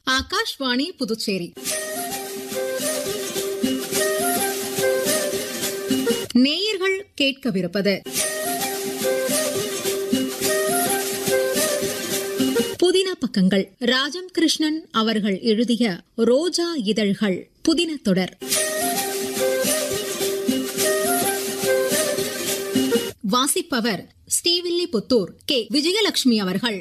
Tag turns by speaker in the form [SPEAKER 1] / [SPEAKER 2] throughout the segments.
[SPEAKER 1] ஆகாஷ்வாணி புதுச்சேரி நேயர்கள் கேட்கவிருப்பது புதின பக்கங்கள் ராஜம் கிருஷ்ணன் அவர்கள் எழுதிய ரோஜா இதழ்கள் புதின தொடர் வாசிப்பவர் ஸ்ரீவில்லிபுத்தூர் கே விஜயலட்சுமி அவர்கள்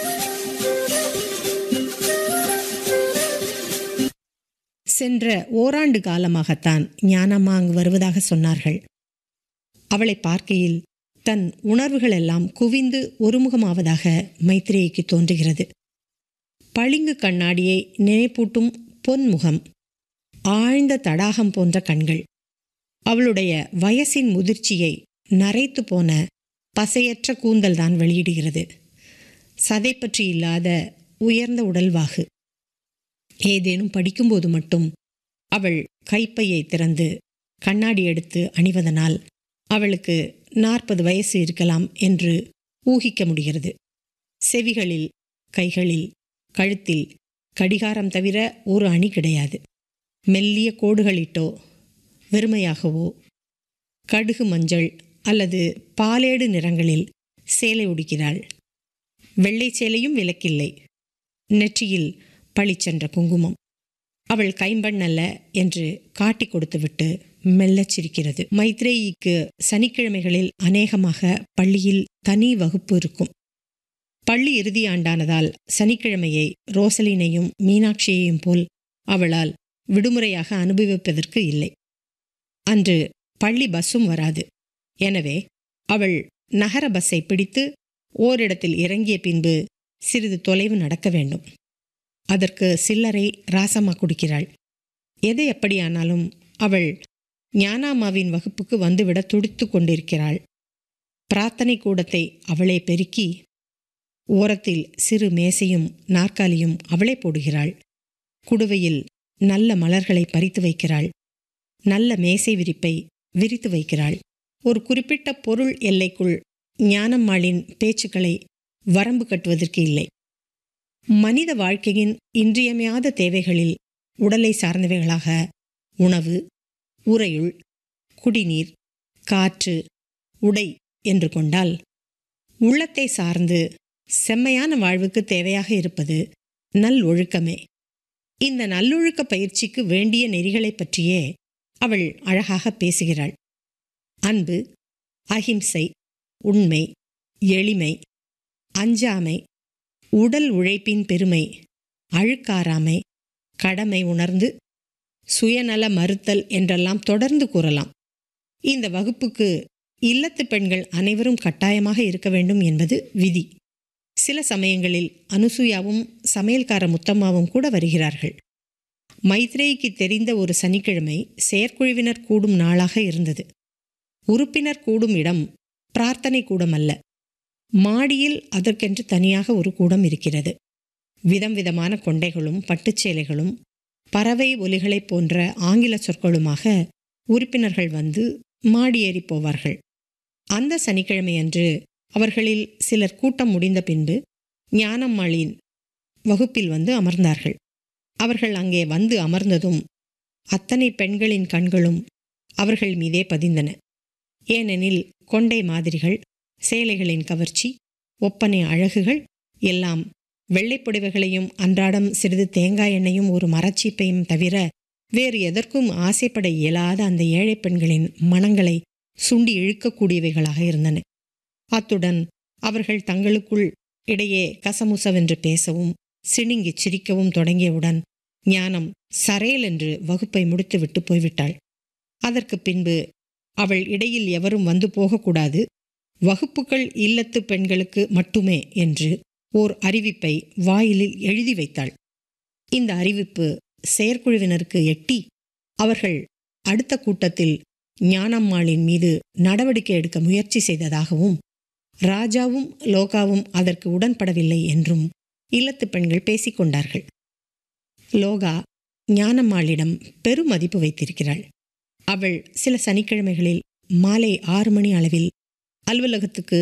[SPEAKER 2] சென்ற ஓராண்டு காலமாகத்தான் ஞானம்மா அங்கு வருவதாக சொன்னார்கள் அவளை பார்க்கையில் தன் உணர்வுகள் எல்லாம் குவிந்து ஒருமுகமாவதாக மைத்ரேயிக்கு தோன்றுகிறது பளிங்கு கண்ணாடியை நினைப்பூட்டும் பொன்முகம் ஆழ்ந்த தடாகம் போன்ற கண்கள் அவளுடைய வயசின் முதிர்ச்சியை நரைத்து போன பசையற்ற கூந்தல் தான் வெளியிடுகிறது சதை பற்றி இல்லாத உயர்ந்த உடல்வாகு ஏதேனும் படிக்கும்போது மட்டும் அவள் கைப்பையை திறந்து கண்ணாடி எடுத்து அணிவதனால் அவளுக்கு நாற்பது வயசு இருக்கலாம் என்று ஊகிக்க முடிகிறது செவிகளில் கைகளில் கழுத்தில் கடிகாரம் தவிர ஒரு அணி கிடையாது மெல்லிய கோடுகளிட்டோ வெறுமையாகவோ கடுகு மஞ்சள் அல்லது பாலேடு நிறங்களில் சேலை உடுக்கிறாள் வெள்ளை சேலையும் விலக்கில்லை நெற்றியில் பளிச்சென்ற குங்குமம் அவள் கைம்பெண் அல்ல என்று காட்டி கொடுத்துவிட்டு மெல்லச் சிரிக்கிறது மைத்ரேயிக்கு சனிக்கிழமைகளில் அநேகமாக பள்ளியில் தனி வகுப்பு இருக்கும் பள்ளி இறுதி ஆண்டானதால் சனிக்கிழமையை ரோசலினையும் மீனாட்சியையும் போல் அவளால் விடுமுறையாக அனுபவிப்பதற்கு இல்லை அன்று பள்ளி பஸ்ஸும் வராது எனவே அவள் நகர பஸ்ஸை பிடித்து ஓரிடத்தில் இறங்கிய பின்பு சிறிது தொலைவு நடக்க வேண்டும் அதற்கு சில்லறை ராசம்மா குடிக்கிறாள் எது எப்படியானாலும் அவள் ஞானாமாவின் வகுப்புக்கு வந்துவிட துடித்து கொண்டிருக்கிறாள் பிரார்த்தனை கூடத்தை அவளே பெருக்கி ஓரத்தில் சிறு மேசையும் நாற்காலியும் அவளே போடுகிறாள் குடுவையில் நல்ல மலர்களை பறித்து வைக்கிறாள் நல்ல மேசை விரிப்பை விரித்து வைக்கிறாள் ஒரு குறிப்பிட்ட பொருள் எல்லைக்குள் ஞானம்மாளின் பேச்சுக்களை வரம்பு கட்டுவதற்கு இல்லை மனித வாழ்க்கையின் இன்றியமையாத தேவைகளில் உடலை சார்ந்தவைகளாக உணவு உறையுள் குடிநீர் காற்று உடை என்று கொண்டால் உள்ளத்தை சார்ந்து செம்மையான வாழ்வுக்கு தேவையாக இருப்பது நல் ஒழுக்கமே இந்த நல்லொழுக்க பயிற்சிக்கு வேண்டிய நெறிகளைப் பற்றியே அவள் அழகாக பேசுகிறாள் அன்பு அகிம்சை உண்மை எளிமை அஞ்சாமை உடல் உழைப்பின் பெருமை அழுக்காராமை கடமை உணர்ந்து சுயநல மறுத்தல் என்றெல்லாம் தொடர்ந்து கூறலாம் இந்த வகுப்புக்கு இல்லத்து பெண்கள் அனைவரும் கட்டாயமாக இருக்க வேண்டும் என்பது விதி சில சமயங்களில் அனுசூயாவும் சமையல்கார முத்தம்மாவும் கூட வருகிறார்கள் மைத்ரேய்க்கு தெரிந்த ஒரு சனிக்கிழமை செயற்குழுவினர் கூடும் நாளாக இருந்தது உறுப்பினர் கூடும் இடம் பிரார்த்தனை கூடம் அல்ல மாடியில் அதற்கென்று தனியாக ஒரு கூடம் இருக்கிறது விதம் விதமான கொண்டைகளும் பட்டுச்சேலைகளும் பறவை ஒலிகளைப் போன்ற ஆங்கில சொற்களுமாக உறுப்பினர்கள் வந்து மாடியேறி போவார்கள் அந்த சனிக்கிழமையன்று அவர்களில் சிலர் கூட்டம் முடிந்த பின்பு ஞானம்மாளின் வகுப்பில் வந்து அமர்ந்தார்கள் அவர்கள் அங்கே வந்து அமர்ந்ததும் அத்தனை பெண்களின் கண்களும் அவர்கள் மீதே பதிந்தன ஏனெனில் கொண்டை மாதிரிகள் சேலைகளின் கவர்ச்சி ஒப்பனை அழகுகள் எல்லாம் வெள்ளைப்புடவைகளையும் அன்றாடம் சிறிது தேங்காய் எண்ணெயும் ஒரு மரச்சீப்பையும் தவிர வேறு எதற்கும் ஆசைப்பட இயலாத அந்த ஏழை பெண்களின் மனங்களை சுண்டி இழுக்கக்கூடியவைகளாக இருந்தன அத்துடன் அவர்கள் தங்களுக்குள் இடையே கசமுசவென்று பேசவும் சிணுங்கி சிரிக்கவும் தொடங்கியவுடன் ஞானம் சரேல் என்று வகுப்பை முடித்துவிட்டு போய்விட்டாள் அதற்கு பின்பு அவள் இடையில் எவரும் வந்து போகக்கூடாது வகுப்புகள் இல்லத்து பெண்களுக்கு மட்டுமே என்று ஓர் அறிவிப்பை வாயிலில் எழுதி வைத்தாள் இந்த அறிவிப்பு செயற்குழுவினருக்கு எட்டி அவர்கள் அடுத்த கூட்டத்தில் ஞானம்மாளின் மீது நடவடிக்கை எடுக்க முயற்சி செய்ததாகவும் ராஜாவும் லோகாவும் அதற்கு உடன்படவில்லை என்றும் இல்லத்து பெண்கள் பேசிக்கொண்டார்கள் லோகா ஞானம்மாளிடம் பெருமதிப்பு வைத்திருக்கிறாள் அவள் சில சனிக்கிழமைகளில் மாலை ஆறு மணி அளவில் அலுவலகத்துக்கு